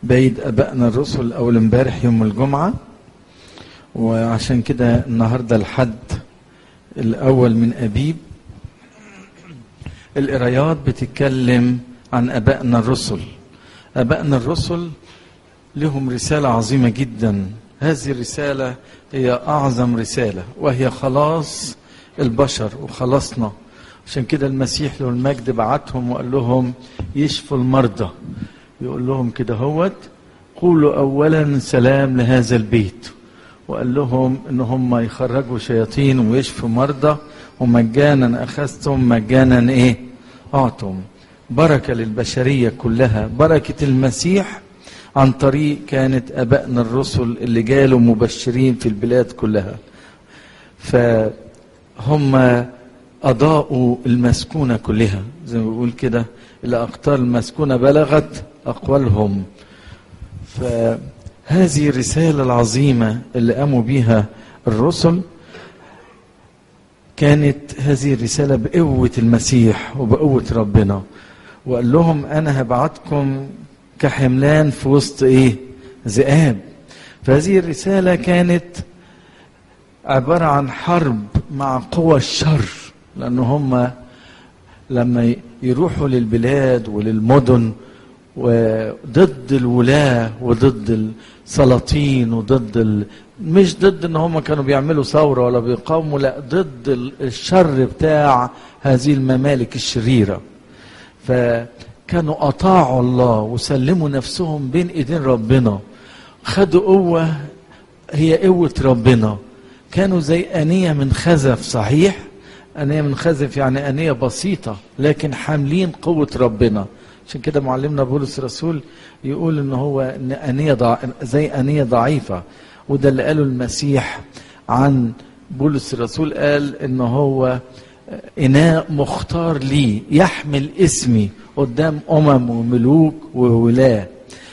بعيد ابائنا الرسل اول امبارح يوم الجمعه وعشان كده النهارده الحد الاول من ابيب القرايات بتتكلم عن ابائنا الرسل ابائنا الرسل لهم رساله عظيمه جدا هذه الرساله هي اعظم رساله وهي خلاص البشر وخلاصنا عشان كده المسيح له المجد بعتهم وقال لهم يشفوا المرضى يقول لهم كده هوت قولوا اولا سلام لهذا البيت وقال لهم ان هم يخرجوا شياطين ويشفوا مرضى ومجانا اخذتم مجانا ايه اعطم بركه للبشريه كلها بركه المسيح عن طريق كانت ابائنا الرسل اللي جالوا مبشرين في البلاد كلها فهم أضاءوا المسكونة كلها زي ما بيقول كده الأقطار المسكونة بلغت أقوالهم فهذه الرسالة العظيمة اللي قاموا بها الرسل كانت هذه الرسالة بقوة المسيح وبقوة ربنا وقال لهم أنا هبعتكم كحملان في وسط إيه ذئاب فهذه الرسالة كانت عبارة عن حرب مع قوى الشر لأن هم لما يروحوا للبلاد وللمدن وضد الولاة وضد السلاطين وضد ال... مش ضد ان هم كانوا بيعملوا ثورة ولا بيقاوموا لا ضد الشر بتاع هذه الممالك الشريرة فكانوا أطاعوا الله وسلموا نفسهم بين ايدين ربنا خدوا قوة هي قوة ربنا كانوا زي أنية من خزف صحيح أنية من خزف يعني أنية بسيطة لكن حاملين قوة ربنا عشان كده معلمنا بولس الرسول يقول ان هو ان أنية ضع... زي أنية ضعيفة وده اللي قاله المسيح عن بولس الرسول قال ان هو إناء مختار لي يحمل اسمي قدام أمم وملوك وولاة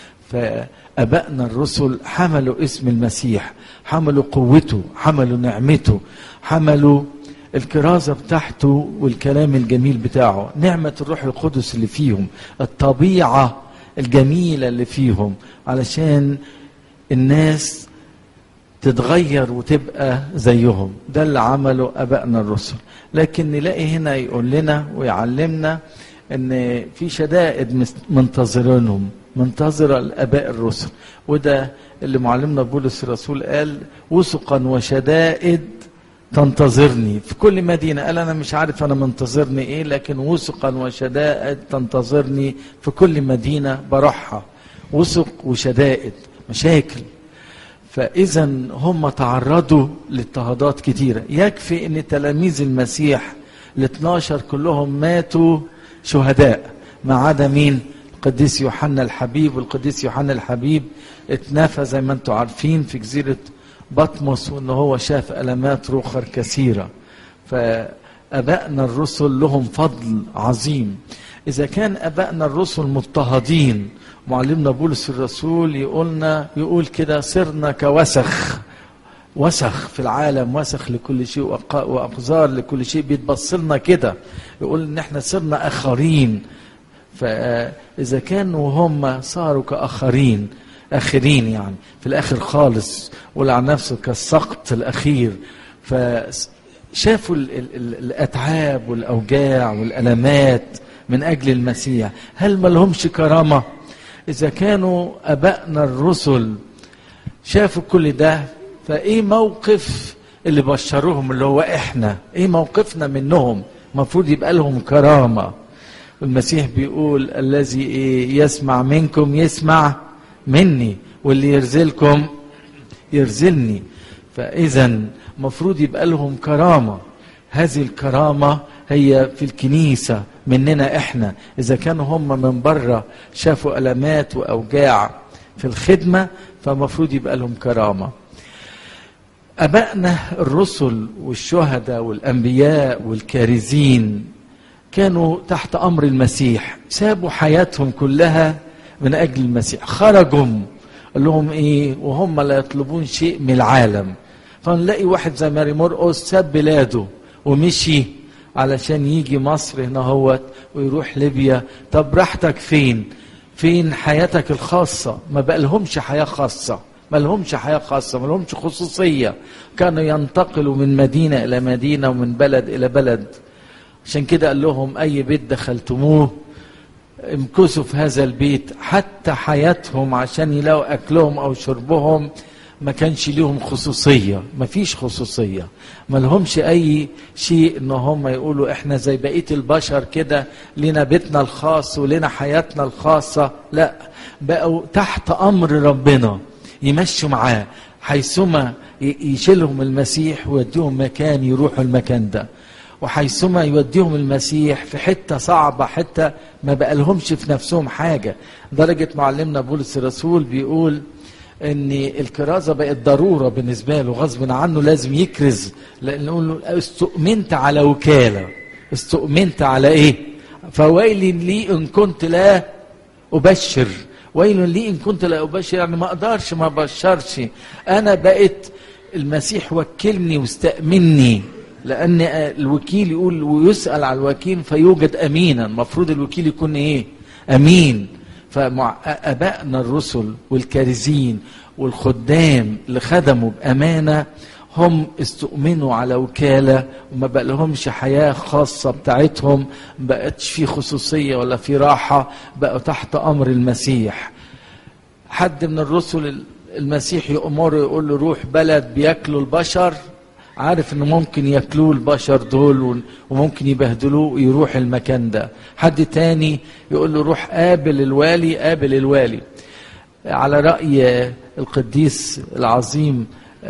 فأبائنا الرسل حملوا اسم المسيح حملوا قوته حملوا نعمته حملوا الكرازة بتاعته والكلام الجميل بتاعه نعمة الروح القدس اللي فيهم الطبيعة الجميلة اللي فيهم علشان الناس تتغير وتبقى زيهم ده اللي عمله أبائنا الرسل لكن نلاقي هنا يقول لنا ويعلمنا ان في شدائد منتظرينهم منتظرة الآباء الرسل وده اللي معلمنا بولس الرسول قال وثقا وشدائد تنتظرني في كل مدينة قال أنا مش عارف أنا منتظرني إيه لكن وثقا وشدائد تنتظرني في كل مدينة بروحها وثق وشدائد مشاكل فإذا هم تعرضوا لاضطهادات كتيرة يكفي أن تلاميذ المسيح ال 12 كلهم ماتوا شهداء ما عدا مين؟ القديس يوحنا الحبيب والقديس يوحنا الحبيب اتنفى زي ما انتم عارفين في جزيره بطمس وان هو شاف المات رخر كثيره فابائنا الرسل لهم فضل عظيم اذا كان ابائنا الرسل مضطهدين معلمنا بولس الرسول يقولنا يقول كده صرنا كوسخ وسخ في العالم وسخ لكل شيء واقذار لكل شيء بيتبص لنا كده يقول ان احنا صرنا اخرين فاذا كانوا هم صاروا كاخرين اخرين يعني في الاخر خالص ولع نفسه كالسقط الاخير فشافوا ال ال ال الاتعاب والاوجاع والالمات من اجل المسيح هل ما لهمش كرامه اذا كانوا ابائنا الرسل شافوا كل ده فايه موقف اللي بشروهم اللي هو احنا ايه موقفنا منهم المفروض يبقى لهم كرامه والمسيح بيقول الذي إيه يسمع منكم يسمع مني واللي يرزلكم يرزلني فاذا مفروض يبقى لهم كرامه هذه الكرامه هي في الكنيسه مننا احنا اذا كانوا هم من بره شافوا المات واوجاع في الخدمه فمفروض يبقى لهم كرامه ابائنا الرسل والشهداء والانبياء والكارزين كانوا تحت امر المسيح سابوا حياتهم كلها من اجل المسيح خرجوا قال لهم ايه وهم لا يطلبون شيء من العالم فنلاقي واحد زي ماري مرقس ساب بلاده ومشي علشان يجي مصر هنا هوت ويروح ليبيا طب راحتك فين فين حياتك الخاصة ما بقى لهمش حياة خاصة ما لهمش حياة خاصة ما لهمش خصوصية كانوا ينتقلوا من مدينة إلى مدينة ومن بلد إلى بلد عشان كده قال لهم أي بيت دخلتموه امكثوا في هذا البيت حتى حياتهم عشان يلاقوا أكلهم أو شربهم ما كانش ليهم خصوصية ما فيش خصوصية ما لهمش أي شيء إن هم يقولوا إحنا زي بقية البشر كده لنا بيتنا الخاص ولنا حياتنا الخاصة لا بقوا تحت أمر ربنا يمشوا معاه حيثما يشيلهم المسيح ويوديهم مكان يروحوا المكان ده وحيثما يوديهم المسيح في حته صعبه حته ما بقى لهمش في نفسهم حاجه درجه معلمنا بولس الرسول بيقول ان الكرازه بقت ضروره بالنسبه له غصب عنه لازم يكرز لان نقول له استؤمنت على وكاله استؤمنت على ايه فويل لي ان كنت لا ابشر ويل لي ان كنت لا ابشر يعني ما اقدرش ما ابشرش انا بقيت المسيح وكلني واستأمني لأن الوكيل يقول ويسأل على الوكيل فيوجد أمينا المفروض الوكيل يكون إيه أمين فأبائنا الرسل والكارزين والخدام اللي خدموا بأمانة هم استؤمنوا على وكالة وما بقى لهمش حياة خاصة بتاعتهم ما بقتش في خصوصية ولا في راحة بقوا تحت أمر المسيح حد من الرسل المسيح يأمره يقول له روح بلد بياكلوا البشر عارف انه ممكن ياكلوه البشر دول وممكن يبهدلوه يروح المكان ده حد تاني يقول له روح قابل الوالي قابل الوالي على رأي القديس العظيم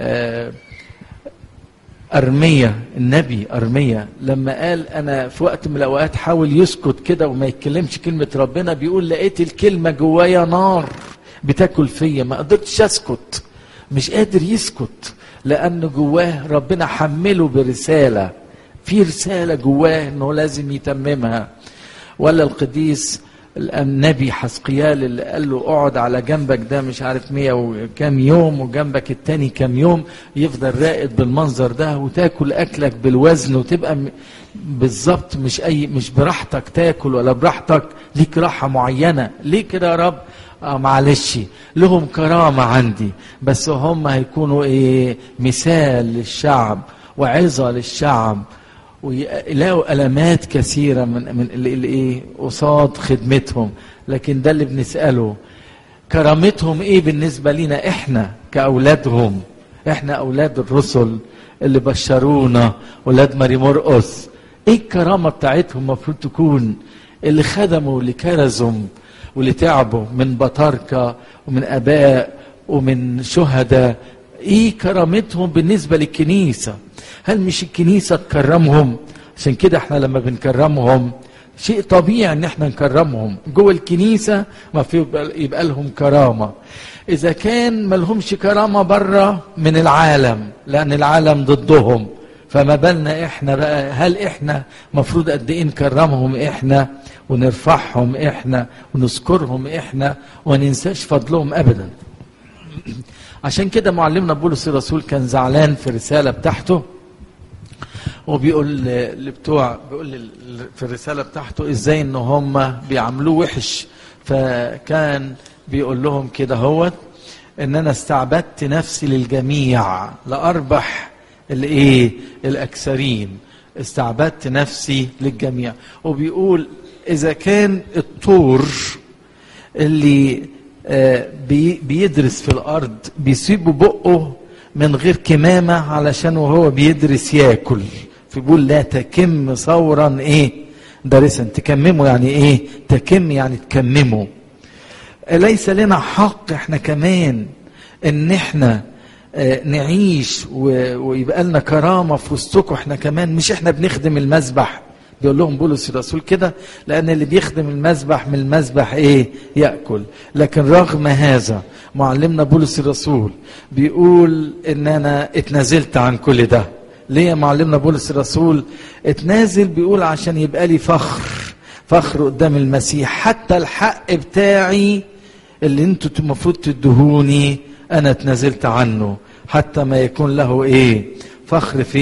أرمية النبي أرمية لما قال أنا في وقت من الأوقات حاول يسكت كده وما يتكلمش كلمة ربنا بيقول لقيت الكلمة جوايا نار بتاكل فيا ما قدرتش أسكت مش قادر يسكت لأن جواه ربنا حمله برسالة في رسالة جواه أنه لازم يتممها ولا القديس النبي حسقيال اللي قال له اقعد على جنبك ده مش عارف مية وكام يوم وجنبك التاني كام يوم يفضل راقد بالمنظر ده وتاكل اكلك بالوزن وتبقى بالظبط مش اي مش براحتك تاكل ولا براحتك ليك راحه معينه ليه كده يا رب آه معلش لهم كرامة عندي بس هم هيكونوا ايه مثال للشعب وعظة للشعب ويلاقوا ألمات كثيرة من من الايه قصاد خدمتهم لكن ده اللي بنسأله كرامتهم ايه بالنسبة لنا احنا كأولادهم احنا أولاد الرسل اللي بشرونا ولاد ماري مرقس ايه الكرامة بتاعتهم المفروض تكون اللي خدموا اللي كرزوا واللي تعبوا من بطاركة ومن أباء ومن شهداء إيه كرامتهم بالنسبة للكنيسة هل مش الكنيسة تكرمهم عشان كده احنا لما بنكرمهم شيء طبيعي ان احنا نكرمهم جوه الكنيسة ما في يبقى, يبقى لهم كرامة اذا كان ما لهمش كرامة بره من العالم لان العالم ضدهم فما بالنا احنا بقى هل احنا مفروض قد ايه نكرمهم احنا ونرفعهم احنا ونذكرهم احنا وننساش فضلهم ابدا عشان كده معلمنا بولس الرسول كان زعلان في الرسالة بتاعته وبيقول لبتوع بيقول في الرسالة بتاعته ازاي ان هم بيعاملوه وحش فكان بيقول لهم كده هوت ان انا استعبدت نفسي للجميع لاربح الايه الاكثرين استعبدت نفسي للجميع وبيقول اذا كان الطور اللي بيدرس في الارض بيسيبوا بقه من غير كمامة علشان وهو بيدرس ياكل فبيقول لا تكم ثورا ايه دارسا تكممه يعني ايه تكم يعني تكممه ليس لنا حق احنا كمان ان احنا نعيش ويبقى لنا كرامة في وسطكم احنا كمان مش احنا بنخدم المذبح بيقول لهم بولس الرسول كده لان اللي بيخدم المذبح من المذبح ايه ياكل لكن رغم هذا معلمنا بولس الرسول بيقول ان انا اتنازلت عن كل ده ليه يا معلمنا بولس الرسول اتنازل بيقول عشان يبقى لي فخر فخر قدام المسيح حتى الحق بتاعي اللي انتوا المفروض تدهوني انا اتنازلت عنه حتى ما يكون له ايه فخر فين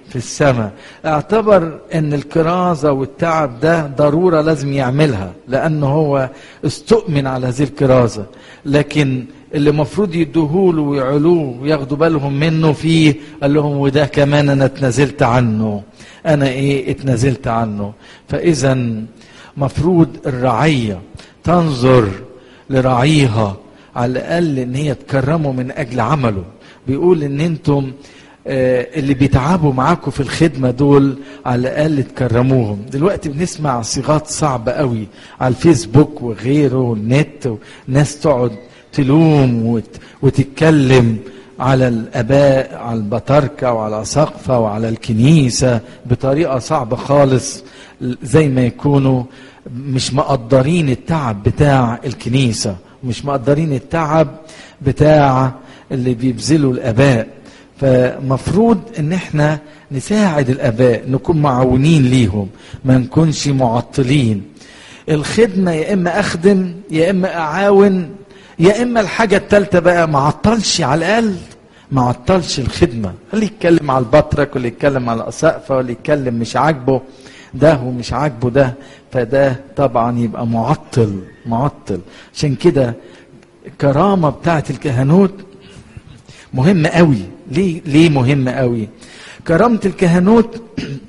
في السماء اعتبر ان الكرازة والتعب ده ضرورة لازم يعملها لانه هو استؤمن على هذه الكرازة لكن اللي المفروض يدوهوله ويعلوه وياخدوا بالهم منه فيه قال لهم وده كمان انا اتنازلت عنه انا ايه اتنازلت عنه فاذا مفروض الرعية تنظر لرعيها على الاقل ان هي تكرمه من اجل عمله بيقول ان انتم اللي بيتعبوا معاكم في الخدمة دول على الأقل تكرموهم دلوقتي بنسمع صيغات صعبة قوي على الفيسبوك وغيره والنت وناس تقعد تلوم وت... وتتكلم على الآباء على البطاركة وعلى سقفة وعلى الكنيسة بطريقة صعبة خالص زي ما يكونوا مش مقدرين التعب بتاع الكنيسة مش مقدرين التعب بتاع اللي بيبذلوا الآباء فمفروض ان احنا نساعد الاباء نكون معاونين ليهم ما نكونش معطلين الخدمة يا اما اخدم يا اما اعاون يا اما الحاجة التالتة بقى ما عطلش على الاقل ما عطلش الخدمة اللي يتكلم على البطرك واللي يتكلم على الاسقفة واللي يتكلم مش عاجبه ده ومش عاجبه ده فده طبعا يبقى معطل معطل عشان كده الكرامة بتاعت الكهنوت مهمة قوي ليه ليه مهمة قوي كرامة الكهنوت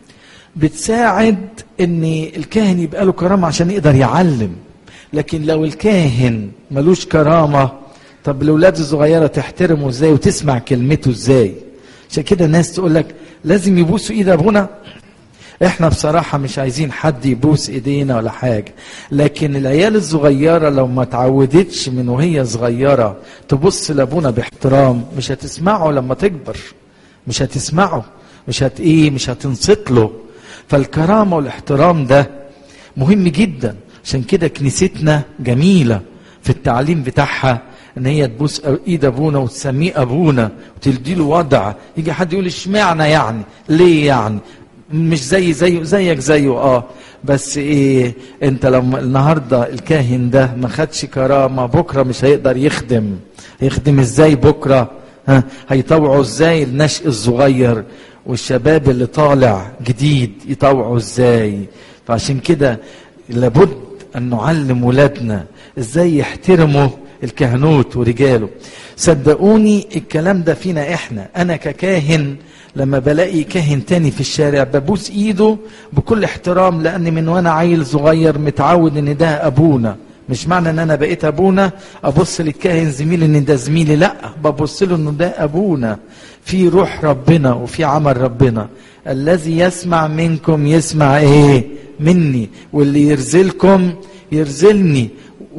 بتساعد ان الكاهن يبقى له كرامة عشان يقدر يعلم لكن لو الكاهن ملوش كرامة طب الاولاد الصغيرة تحترمه ازاي وتسمع كلمته ازاي عشان كده الناس تقول لك لازم يبوسوا ايد ابونا احنا بصراحة مش عايزين حد يبوس ايدينا ولا حاجة لكن العيال الصغيرة لو ما تعودتش من وهي صغيرة تبص لابونا باحترام مش هتسمعه لما تكبر مش هتسمعه مش هت ايه مش هتنصت له فالكرامة والاحترام ده مهم جدا عشان كده كنيستنا جميلة في التعليم بتاعها ان هي تبوس ايد ابونا وتسميه ابونا وتديله وضع يجي حد يقول اشمعنى يعني ليه يعني مش زي زيه زيك زيه اه بس ايه انت لما النهارده الكاهن ده ما خدش كرامه بكره مش هيقدر يخدم يخدم ازاي بكره ها هيطوعوا ازاي النشء الصغير والشباب اللي طالع جديد يطوعوا ازاي فعشان كده لابد ان نعلم ولادنا ازاي يحترموا الكهنوت ورجاله صدقوني الكلام ده فينا احنا انا ككاهن لما بلاقي كاهن تاني في الشارع ببوس ايده بكل احترام لان من وانا عيل صغير متعود ان ده ابونا مش معنى ان انا بقيت ابونا ابص للكاهن زميلي ان ده زميلي لا ببص له انه ده ابونا في روح ربنا وفي عمل ربنا الذي يسمع منكم يسمع ايه مني واللي يرزلكم يرزلني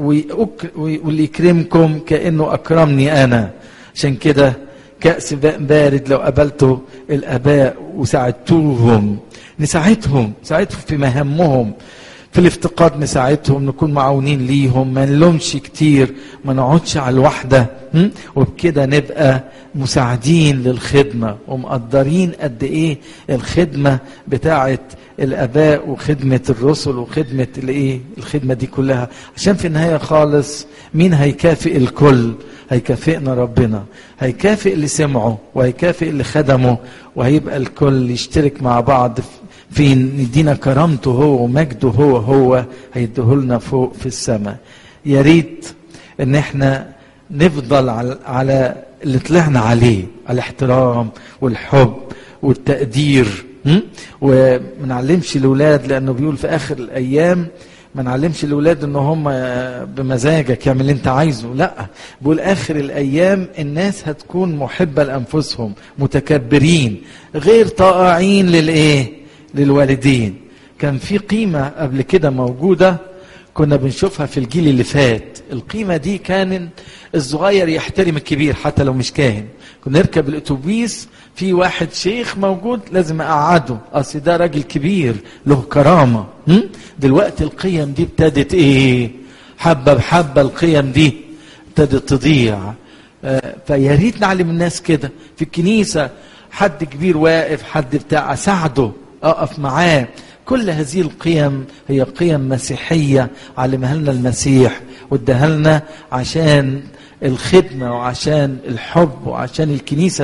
واللي يكرمكم كانه اكرمني انا عشان كده كأس بارد لو قابلتوا الآباء وساعدتوهم نساعدهم نساعدهم في مهامهم في الافتقاد نساعدهم نكون معاونين ليهم ما نلومش كتير ما نقعدش على الوحدة وبكده نبقى مساعدين للخدمة ومقدرين قد ايه الخدمة بتاعة الاباء وخدمة الرسل وخدمة الايه الخدمة دي كلها عشان في النهاية خالص مين هيكافئ الكل هيكافئنا ربنا هيكافئ اللي سمعه وهيكافئ اللي خدمه وهيبقى الكل يشترك مع بعض في ندينا كرامته هو ومجده هو هو هيديهولنا فوق في السماء يا ريت ان احنا نفضل على, على اللي طلعنا عليه الاحترام والحب والتقدير وما نعلمش الاولاد لانه بيقول في اخر الايام ما نعلمش الاولاد ان هم بمزاجك يعمل اللي انت عايزه لا بقول اخر الايام الناس هتكون محبه لانفسهم متكبرين غير طائعين للايه للوالدين كان في قيمه قبل كده موجوده كنا بنشوفها في الجيل اللي فات القيمه دي كان الصغير يحترم الكبير حتى لو مش كاهن كنا نركب الاتوبيس في واحد شيخ موجود لازم اقعده اصل ده راجل كبير له كرامه دلوقتي القيم دي ابتدت ايه حبه بحبه القيم دي ابتدت تضيع آه فيا ريت نعلم الناس كده في الكنيسه حد كبير واقف حد بتاع اساعده اقف معاه كل هذه القيم هي قيم مسيحيه علمها لنا المسيح واداها لنا عشان الخدمه وعشان الحب وعشان الكنيسه